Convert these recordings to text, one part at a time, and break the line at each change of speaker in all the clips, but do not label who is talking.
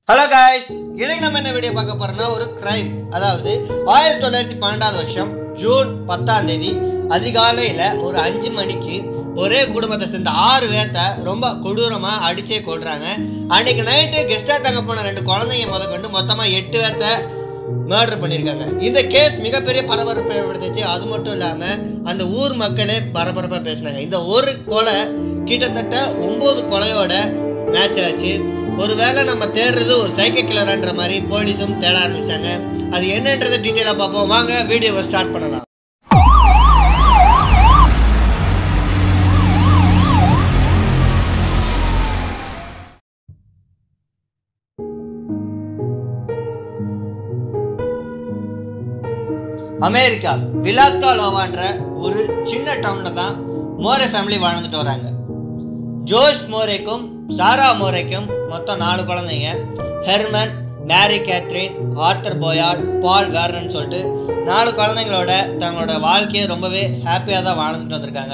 hello guys இன்னைக்கு நம்ம என்ன வீடியோ பார்க்க போறோம்னா ஒரு கிரைம் அதாவது ஆயிரத்தி தொள்ளாயிரத்தி பன்னெண்டாவது வருஷம் ஜூன் பத்தாம் தேதி அதிகாலையில் ஒரு அஞ்சு மணிக்கு ஒரே குடும்பத்தை சேர்ந்த ஆறு பேர்த்த ரொம்ப கொடூரமாக அடிச்சே கொள்றாங்க அன்னைக்கு நைட்டு கெஸ்டாக தங்க போன ரெண்டு குழந்தைங்க முதற்கொண்டு மொத்தமாக எட்டு பேர்த்த மர்டர் பண்ணியிருக்காங்க இந்த கேஸ் மிகப்பெரிய பரபரப்பை ஏற்படுத்துச்சு அது மட்டும் இல்லாமல் அந்த ஊர் மக்களே பரபரப்பாக பேசினாங்க இந்த ஒரு கொலை கிட்டத்தட்ட ஒம்பது கொலையோட மேட்ச் ஆச்சு ஒருவேளை நம்ம தேடுறது ஒரு சைக்கோ கில்லரான்ற மாதிரி போலீஸும் தேட ஆரம்பிச்சாங்க அது என்னன்றதை டீட்டெயிலாக பார்ப்போம் வாங்க வீடியோவை ஸ்டார்ட் பண்ணலாம் அமெரிக்கா விலாஸ்கா லோவான்ற ஒரு சின்ன டவுன்ல தான் மோரே ஃபேமிலி வாழ்ந்துட்டு வராங்க ஜோஷ் மோரேக்கும் சாரா மோரேக்கும் மொத்தம் நாலு குழந்தைங்க ஹெர்மன் மேரி கேத்ரின் ஆர்த்தர் போயார்ட் பால் வேர்னன் சொல்லிட்டு நாலு குழந்தைங்களோட தங்களோட வாழ்க்கையை ரொம்பவே ஹாப்பியாக தான் வாழ்ந்துட்டு வந்திருக்காங்க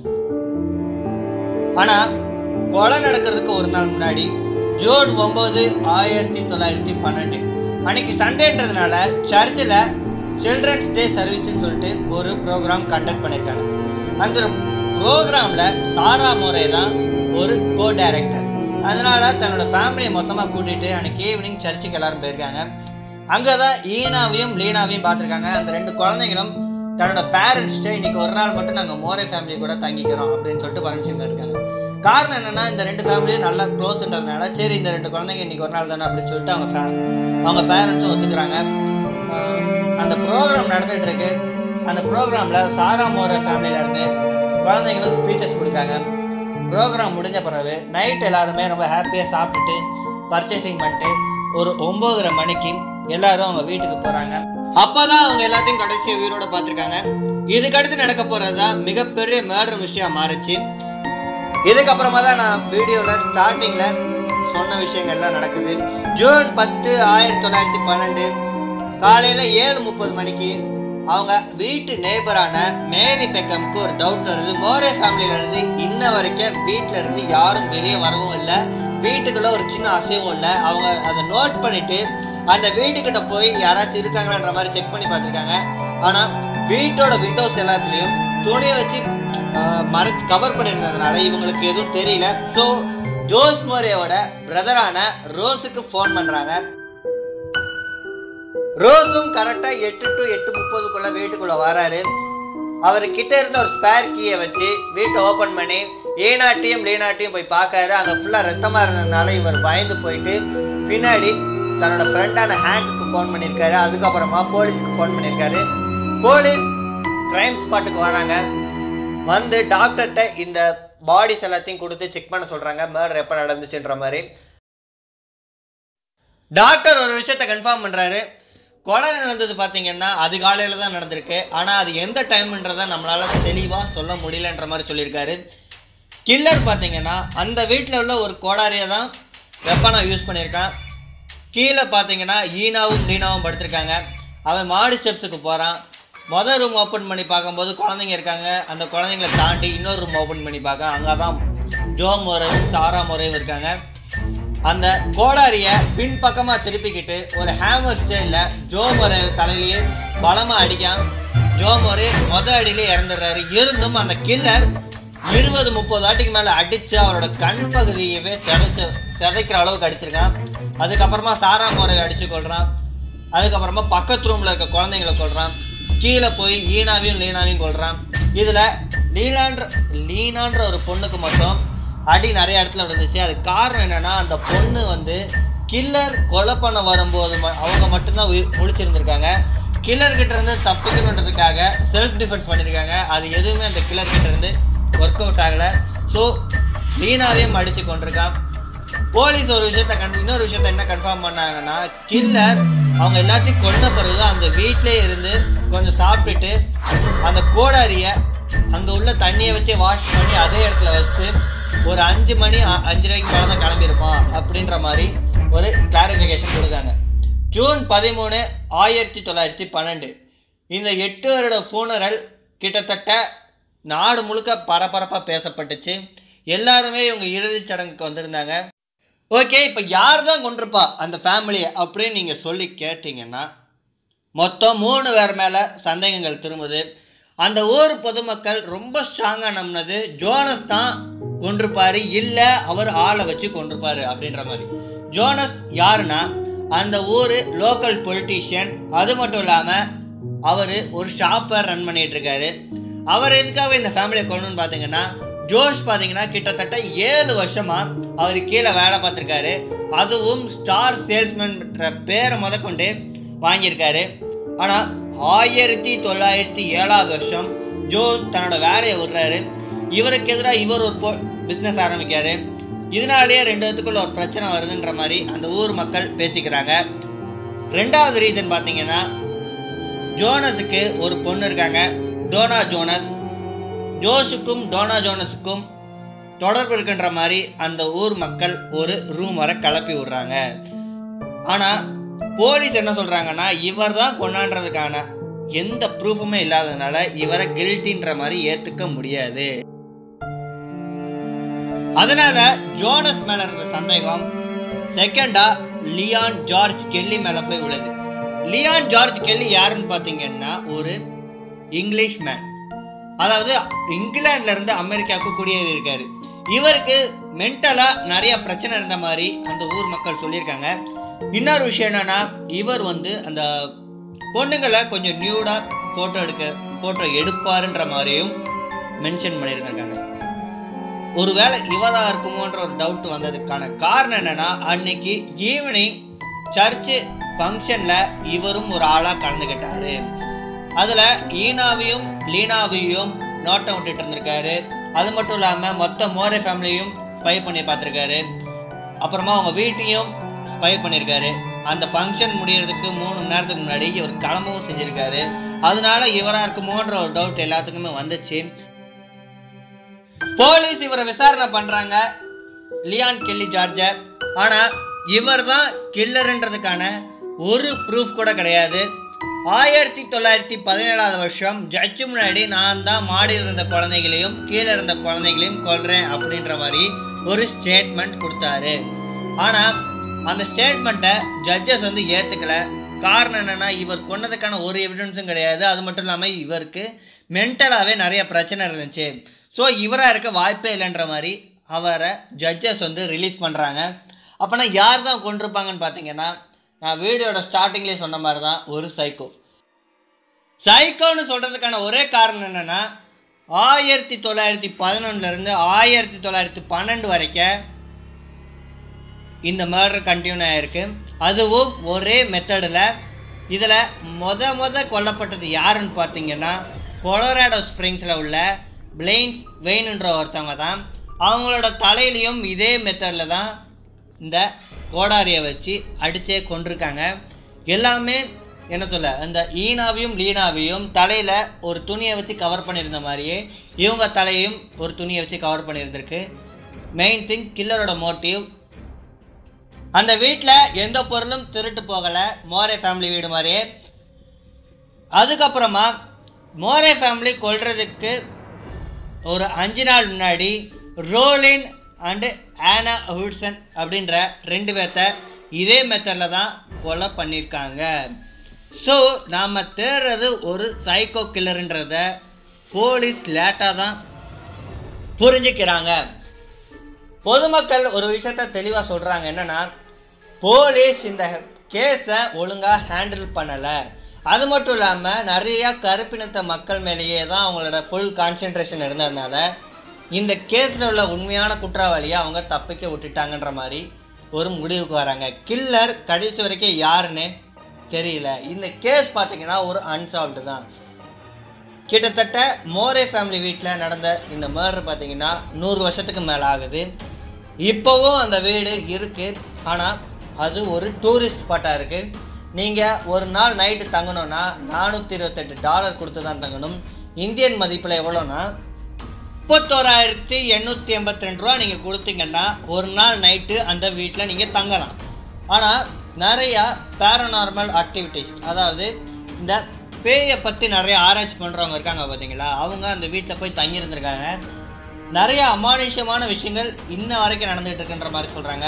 ஆனால் கொலை நடக்கிறதுக்கு ஒரு நாள் முன்னாடி ஜூன் ஒம்பது ஆயிரத்தி தொள்ளாயிரத்தி பன்னெண்டு அன்னைக்கு சண்டேன்றதுனால சர்ச்சில் சில்ட்ரன்ஸ் டே சர்வீஸ்னு சொல்லிட்டு ஒரு ப்ரோக்ராம் கண்டக்ட் பண்ணியிருக்காங்க அந்த ப்ரோக்ராமில் சாரா மோரே தான் ஒரு கோ டைரக்டர் அதனால தன்னோட ஃபேமிலியை மொத்தமாக கூட்டிகிட்டு அன்னைக்கு ஈவினிங் சர்ச்சுக்கு எல்லாரும் போயிருக்காங்க அங்கே தான் ஈனாவையும் லீனாவையும் பார்த்துருக்காங்க அந்த ரெண்டு குழந்தைங்களும் தன்னோட பேரண்ட்ஸ்ட்டு இன்னைக்கு ஒரு நாள் மட்டும் நாங்கள் மோரே ஃபேமிலி கூட தங்கிக்கிறோம் அப்படின்னு சொல்லிட்டு பர்மிஷன் இருக்காங்க காரணம் என்னன்னா இந்த ரெண்டு ஃபேமிலியும் நல்லா க்ளோஸ்ன்றதுனால சரி இந்த ரெண்டு குழந்தைங்க இன்னைக்கு ஒரு நாள் தானே அப்படின்னு சொல்லிட்டு அவங்க fa- அவங்க பேரண்ட்ஸும் ஒத்துக்கிறாங்க ஆஹ் அந்த ப்ரோக்ராம் நடந்துட்டு இருக்கு அந்த ப்ரோக்ராமில் சாரா மோரே ஃபேமிலியில இருந்து குழந்தைங்களும் ஸ்பீச்சஸ் கொடுக்காங்க ப்ரோக்ராம் முடிஞ்ச பிறகு நைட் எல்லாருமே ரொம்ப ஹாப்பியாக சாப்பிட்டுட்டு பர்ச்சேசிங் பண்ணிட்டு ஒரு ஒம்போதரை மணிக்கு எல்லாரும் அவங்க வீட்டுக்கு போகிறாங்க அப்பதான் அவங்க எல்லாத்தையும் கடைசி உயிரோட பார்த்துருக்காங்க இதுக்கடுத்து நடக்க போகிறது தான் மிகப்பெரிய மேர்டர் விஷயம் மாறுச்சு இதுக்கப்புறமா தான் நான் வீடியோவில் ஸ்டார்டிங்கில் சொன்ன விஷயங்கள்லாம் நடக்குது ஜூன் பத்து ஆயிரத்தி தொள்ளாயிரத்தி பன்னெண்டு காலையில் ஏழு முப்பது மணிக்கு அவங்க வீட்டு நேபரான மேரி பெக்கம்க்கு ஒரு டவுட் வருது மோரே ஃபேமிலியில இருந்து இன்ன வரைக்கும் வீட்டில் இருந்து யாரும் வெளியே வரவும் இல்லை வீட்டுக்குள்ள ஒரு சின்ன அசைவும் இல்லை அவங்க அதை நோட் பண்ணிட்டு அந்த வீட்டுக்கிட்ட போய் யாராச்சும் இருக்காங்களான்ற மாதிரி செக் பண்ணி பார்த்துருக்காங்க ஆனால் வீட்டோட விண்டோஸ் எல்லாத்துலேயும் துணியை வச்சு மறைச்சு கவர் பண்ணியிருந்ததுனால இவங்களுக்கு எதுவும் தெரியல ஸோ ஜோஸ் மோரேவோட பிரதரான ரோஸுக்கு ஃபோன் பண்ணுறாங்க ரோஸும் கரெக்டாக எட்டு டு எட்டு முப்பதுக்குள்ள வீட்டுக்குள்ள வராரு அவர் கிட்ட இருந்த ஒரு ஸ்பேர் கீயை வச்சு வீட்டை ஓப்பன் பண்ணி ஏனாட்டியும் லீனாட்டியும் போய் பார்க்காரு அங்கே ஃபுல்லாக ரத்தமாக இருந்ததுனால இவர் பயந்து போயிட்டு பின்னாடி தன்னோட ஃப்ரெண்டான ஹேங்குக்கு ஃபோன் பண்ணியிருக்காரு அதுக்கப்புறமா போலீஸ்க்கு ஃபோன் பண்ணியிருக்காரு போலீஸ் கிரைம் ஸ்பாட்டுக்கு வராங்க வந்து டாக்டர்கிட்ட இந்த பாடிஸ் எல்லாத்தையும் கொடுத்து செக் பண்ண சொல்கிறாங்க மர்டர் எப்போ நடந்துச்சுன்ற மாதிரி டாக்டர் ஒரு விஷயத்த கன்ஃபார்ம் பண்ணுறாரு கொலை நடந்தது பார்த்தீங்கன்னா அதிகாலையில் தான் நடந்திருக்கு ஆனால் அது எந்த டைம்ன்றதை நம்மளால் தெளிவாக சொல்ல முடியலன்ற மாதிரி சொல்லியிருக்காரு கில்லர் பார்த்தீங்கன்னா அந்த வீட்டில் உள்ள ஒரு கோடாரியை தான் வெப்பனாக யூஸ் பண்ணியிருக்கான் கீழே பார்த்தீங்கன்னா ஈனாவும் லீனாவும் படுத்திருக்காங்க அவன் மாடி ஸ்டெப்ஸுக்கு போகிறான் மொதல் ரூம் ஓப்பன் பண்ணி பார்க்கும்போது குழந்தைங்க இருக்காங்க அந்த குழந்தைங்கள தாண்டி இன்னொரு ரூம் ஓப்பன் பண்ணி பார்க்க அங்கே தான் ஜோ முறையும் சாரா முறையும் இருக்காங்க அந்த கோடாரியை பின்பக்கமாக திருப்பிக்கிட்டு ஒரு ஹேமர் ஸ்டைலில் ஜோ முறை தலையிலேயே பலமாக அடிக்கான் ஜோ முறை மொத அடியிலே இறந்துடுறாரு இருந்தும் அந்த கில்லர் இருபது முப்பது வாட்டிக்கு மேலே அடித்து அவரோட கண் பகுதியவே சிதைச்சு சிதைக்கிற அளவுக்கு அடிச்சிருக்கான் அதுக்கப்புறமா சாரா முறையை அடித்து கொள்றான் அதுக்கப்புறமா பக்கத்து ரூமில் இருக்க குழந்தைங்களை கொள்றான் கீழே போய் ஈனாவையும் லீனாவையும் கொள்றான் இதில் லீலான்ற லீனான்ற ஒரு பொண்ணுக்கு மட்டும் அடி நிறைய இடத்துல விழுந்துச்சு அது காரணம் என்னன்னா அந்த பொண்ணு வந்து கில்லர் கொலை பண்ண வரும்போது ம- அவங்க மட்டும்தான் உயிர் முழிச்சிருந்திருக்காங்க கில்லர் கிட்ட இருந்து தப்பிக்கணுன்றதுக்காக செல்ஃப் டிஃபென்ஸ் பண்ணியிருக்காங்க அது எதுவுமே அந்த கில்லர் கிட்ட இருந்து ஒர்க் அவுட் ஆகலை ஸோ லீனாவையும் அடித்து கொண்டிருக்கான் போலீஸ் ஒரு விஷயத்த கன் இன்னொரு விஷயத்த என்ன கன்ஃபார்ம் பண்ணாங்கன்னா கில்லர் அவங்க எல்லாத்தையும் கொண்ட பிறகு அந்த வீட்டிலே இருந்து கொஞ்சம் சாப்பிட்டுட்டு அந்த கோடாரியை அங்கே உள்ள தண்ணியை வச்சு வாஷ் பண்ணி அதே இடத்துல வச்சுட்டு ஒரு அஞ்சு மணி அ- அஞ்சரைக்கு மேலே தான் கிளம்பியிருப்பான் அப்படின்ற மாதிரி ஒரு கிளாரிஃபிகேஷன் கொடுக்காங்க ஜூன் பதிமூணு ஆயிரத்தி தொள்ளாயிரத்தி பன்னெண்டு இந்த எட்டு வருட ஃபூனரல் கிட்டத்தட்ட நாடு முழுக்க பரபரப்பாக பேசப்பட்டுச்சு எல்லாருமே இவங்க இறுதிச் சடங்குக்கு வந்திருந்தாங்க ஓகே இப்போ யார் தான் கொண்டிருப்பா அந்த ஃபேமிலியை அப்படின்னு நீங்கள் சொல்லி கேட்டிங்கன்னா மொத்தம் மூணு பேர் மேலே சந்தேகங்கள் திரும்புது அந்த ஊர் பொதுமக்கள் ரொம்ப ஸ்ட்ராங்காக நம்பினது ஜோனஸ் தான் கொண்டிருப்பாரு இல்லை அவர் ஆளை வச்சு கொண்டிருப்பாரு அப்படின்ற மாதிரி ஜோனஸ் யாருன்னா அந்த ஊர் லோக்கல் பொலிட்டீஷியன் அது மட்டும் இல்லாமல் அவர் ஒரு ஷாப்பை ரன் பண்ணிட்டு இருக்காரு அவர் எதுக்காக இந்த ஃபேமிலியை கொள்ளணும்னு பார்த்தீங்கன்னா ஜோஷ் பார்த்தீங்கன்னா கிட்டத்தட்ட ஏழு வருஷமா அவர் கீழே வேலை பார்த்துருக்காரு அதுவும் ஸ்டார் சேல்ஸ்மேன்ற பேரை முதற்கொண்டு வாங்கியிருக்காரு ஆனால் ஆயிரத்தி தொள்ளாயிரத்தி ஏழாவது வருஷம் ஜோஸ் தன்னோட வேலையை விடுறாரு இவருக்கு எதிராக இவர் ஒரு போ பிஸ்னஸ் ஆரம்பிக்காரு இதனாலேயே ரெண்டு பேத்துக்குள்ள ஒரு பிரச்சனை வருதுன்ற மாதிரி அந்த ஊர் மக்கள் பேசிக்கிறாங்க ரெண்டாவது ரீசன் பார்த்தீங்கன்னா ஜோனஸுக்கு ஒரு பொண்ணு இருக்காங்க டோனா ஜோனஸ் ஜோஸுக்கும் டோனா ஜோனஸுக்கும் தொடர்பு இருக்கின்ற மாதிரி அந்த ஊர் மக்கள் ஒரு ரூமரை கிளப்பி விடுறாங்க ஆனால் போலீஸ் என்ன சொல்கிறாங்கன்னா இவர் தான் கொண்டாடுறதுக்கான எந்த ப்ரூஃபுமே இல்லாததுனால இவரை கில்ட்டின்ற மாதிரி ஏற்றுக்க முடியாது அதனால ஜோனஸ் மேல இருந்த சந்தேகம் செகண்டா லியான் ஜார்ஜ் கெல்லி மேல போய் விழுது லியான் ஜார்ஜ் கெல்லி யாருன்னு பார்த்தீங்கன்னா ஒரு இங்கிலீஷ் மேன் அதாவது இங்கிலாந்துல இருந்து அமெரிக்காவுக்கு குடியேறி இருக்காரு இவருக்கு மென்டலா நிறைய பிரச்சனை இருந்த மாதிரி அந்த ஊர் மக்கள் சொல்லியிருக்காங்க இன்னொரு விஷயம் என்னன்னா இவர் வந்து அந்த பொண்ணுங்களை கொஞ்சம் நியூடா போட்டோ எடுக்க போட்டோ எடுப்பாருன்ற மாதிரியும் மென்ஷன் பண்ணியிருந்திருக்காங்க ஒருவேளை இவரா இருக்குமோன்ற ஒரு டவுட் வந்ததுக்கான காரணம் என்னன்னா அன்னைக்கு ஈவினிங் சர்ச்சு ஃபங்க்ஷன்ல இவரும் ஒரு ஆளா கலந்துக்கிட்டாரு அதுல ஈனாவையும் லீனாவையும் நோட்டம் விட்டுட்டு இருந்திருக்காரு அது மட்டும் இல்லாம மொத்த மோரே ஃபேமிலியும் ஸ்பை பண்ணி பார்த்துருக்காரு அப்புறமா அவங்க வீட்டையும் ஸ்பை பண்ணியிருக்காரு அந்த ஃபங்க்ஷன் முடியறதுக்கு மூணு மணி நேரத்துக்கு முன்னாடி இவர் கிளம்பவும் செஞ்சிருக்காரு அதனால இவரா இருக்குமோன்ற ஒரு டவுட் எல்லாத்துக்குமே வந்துச்சு போலீஸ் இவரை விசாரணை பண்றாங்க லியான் கெல்லி ஜார்ஜ ஆனா இவர் தான் கில்லர்ன்றதுக்கான ஒரு ப்ரூஃப் கூட கிடையாது ஆயிரத்தி தொள்ளாயிரத்தி பதினேழாவது வருஷம் ஜட்ஜு முன்னாடி நான் தான் மாடியில் இருந்த குழந்தைகளையும் கீழே இருந்த குழந்தைகளையும் கொல்றேன் அப்படின்ற மாதிரி ஒரு ஸ்டேட்மெண்ட் கொடுத்தாரு ஆனா அந்த ஸ்டேட்மெண்ட்டை ஜட்ஜஸ் வந்து ஏத்துக்கல காரணம் என்னன்னா இவர் கொன்னதுக்கான ஒரு எவிடன்ஸும் கிடையாது அது மட்டும் இல்லாமல் இவருக்கு மென்டலாகவே நிறைய பிரச்சனை இருந்துச்சு ஸோ இவராக இருக்க வாய்ப்பே இல்லைன்ற மாதிரி அவரை ஜட்ஜஸ் வந்து ரிலீஸ் பண்ணுறாங்க அப்போனா யார் தான் கொண்டிருப்பாங்கன்னு பார்த்தீங்கன்னா நான் வீடியோட ஸ்டார்டிங்லேயே சொன்ன மாதிரி தான் ஒரு சைக்கோ சைக்கோன்னு சொல்கிறதுக்கான ஒரே காரணம் என்னென்னா ஆயிரத்தி தொள்ளாயிரத்தி பதினொன்றுலேருந்து ஆயிரத்தி தொள்ளாயிரத்தி பன்னெண்டு வரைக்கும் இந்த மர்டர் கண்டினியூ ஆகிருக்கு அதுவும் ஒரே மெத்தடில் இதில் மொத மொத கொல்லப்பட்டது யாருன்னு பார்த்தீங்கன்னா கொலராடோ ஸ்ப்ரிங்ஸில் உள்ள பிளெயின்ஸ் வெயின்ன்ற ஒருத்தவங்க தான் அவங்களோட தலையிலையும் இதே மெத்தடில் தான் இந்த கோடாரியை வச்சு அடிச்சே கொண்டிருக்காங்க எல்லாமே என்ன சொல்ல இந்த ஈனாவையும் லீனாவையும் தலையில் ஒரு துணியை வச்சு கவர் பண்ணியிருந்த மாதிரியே இவங்க தலையையும் ஒரு துணியை வச்சு கவர் பண்ணியிருந்திருக்கு மெயின் திங் கில்லரோட மோட்டிவ் அந்த வீட்டில் எந்த பொருளும் திருட்டு போகலை மோரே ஃபேமிலி வீடு மாதிரியே அதுக்கப்புறமா மோரே ஃபேமிலி கொல்றதுக்கு ஒரு அஞ்சு நாள் முன்னாடி ரோலின் அண்டு ஆனா ஹுட்சன் அப்படின்ற ரெண்டு பேர்த்த இதே மெத்தடில் தான் கொலை பண்ணியிருக்காங்க ஸோ நாம் தேடுறது ஒரு சைக்கோ கில்லருன்றத போலீஸ் லேட்டாக தான் புரிஞ்சுக்கிறாங்க பொதுமக்கள் ஒரு விஷயத்த தெளிவாக சொல்கிறாங்க என்னன்னா போலீஸ் இந்த கேஸை ஒழுங்காக ஹேண்டில் பண்ணலை அது மட்டும் இல்லாமல் நிறைய கருப்பினத்த மக்கள் மேலேயே தான் அவங்களோட ஃபுல் கான்சென்ட்ரேஷன் இருந்ததுனால இந்த கேஸில் உள்ள உண்மையான குற்றவாளியை அவங்க தப்பிக்க விட்டுட்டாங்கன்ற மாதிரி ஒரு முடிவுக்கு வராங்க கில்லர் கடைசி வரைக்கும் யாருன்னு தெரியல இந்த கேஸ் பார்த்தீங்கன்னா ஒரு அன்சால்வ்டு தான் கிட்டத்தட்ட மோரே ஃபேமிலி வீட்டில் நடந்த இந்த மர்டர் பார்த்தீங்கன்னா நூறு வருஷத்துக்கு மேலே ஆகுது இப்போவும் அந்த வீடு இருக்குது ஆனால் அது ஒரு டூரிஸ்ட் ஸ்பாட்டாக இருக்குது நீங்கள் ஒரு நாள் நைட்டு தங்கணும்னா நானூற்றி இருபத்தெட்டு டாலர் கொடுத்து தான் தங்கணும் இந்தியன் மதிப்பில் எவ்வளோனா முப்பத்தோராயிரத்தி எண்ணூற்றி எண்பத்தி ரெண்டு ரூபா நீங்கள் கொடுத்தீங்கன்னா ஒரு நாள் நைட்டு அந்த வீட்டில் நீங்கள் தங்கலாம் ஆனால் நிறையா பேரநார்மல் ஆக்டிவிட்டீஸ் அதாவது இந்த பேயை பற்றி நிறைய ஆராய்ச்சி பண்ணுறவங்க இருக்காங்க பார்த்தீங்களா அவங்க அந்த வீட்டில் போய் தங்கியிருந்திருக்காங்க நிறைய அமானுஷ்யமான விஷயங்கள் இன்ன வரைக்கும் நடந்துகிட்டு இருக்குன்ற மாதிரி சொல்கிறாங்க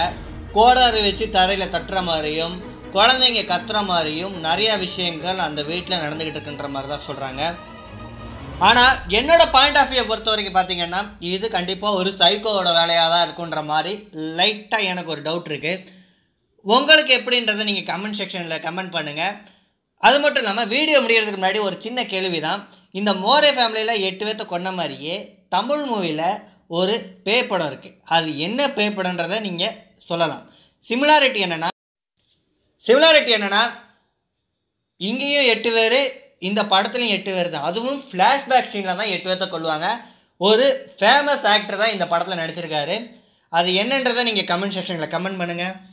கோடாரி வச்சு தரையில் தட்டுற மாதிரியும் குழந்தைங்க கத்துற மாதிரியும் நிறைய விஷயங்கள் அந்த வீட்டில் நடந்துக்கிட்டு இருக்குன்ற மாதிரி தான் சொல்கிறாங்க ஆனால் என்னோட பாயிண்ட் ஆஃப் வியூ பொறுத்த வரைக்கும் பார்த்தீங்கன்னா இது கண்டிப்பாக ஒரு சைக்கோவோட வேலையாக தான் இருக்குன்ற மாதிரி லைட்டாக எனக்கு ஒரு டவுட் இருக்குது உங்களுக்கு எப்படின்றத நீங்கள் கமெண்ட் செக்ஷனில் கமெண்ட் பண்ணுங்கள் அது மட்டும் இல்லாமல் வீடியோ முடியறதுக்கு முன்னாடி ஒரு சின்ன கேள்வி தான் இந்த மோரே ஃபேமிலியில் எட்டு பேர்த்த கொண்ட மாதிரியே தமிழ் மூவியில் ஒரு பேய் படம் இருக்குது அது என்ன பேய் படன்றதை நீங்கள் சொல்லலாம் சிமிலாரிட்டி என்னென்னா சிமிலாரிட்டி என்னென்னா இங்கேயும் எட்டு பேர் இந்த படத்துலையும் எட்டு பேர் தான் அதுவும் ஃப்ளாஷ்பேக் சீனில் தான் எட்டு பேர்த்த கொள்வாங்க ஒரு ஃபேமஸ் ஆக்டர் தான் இந்த படத்தில் நடிச்சிருக்காரு அது என்னன்றதை நீங்கள் கமெண்ட் செக்ஷனில் கமெண்ட் பண்ணுங்கள்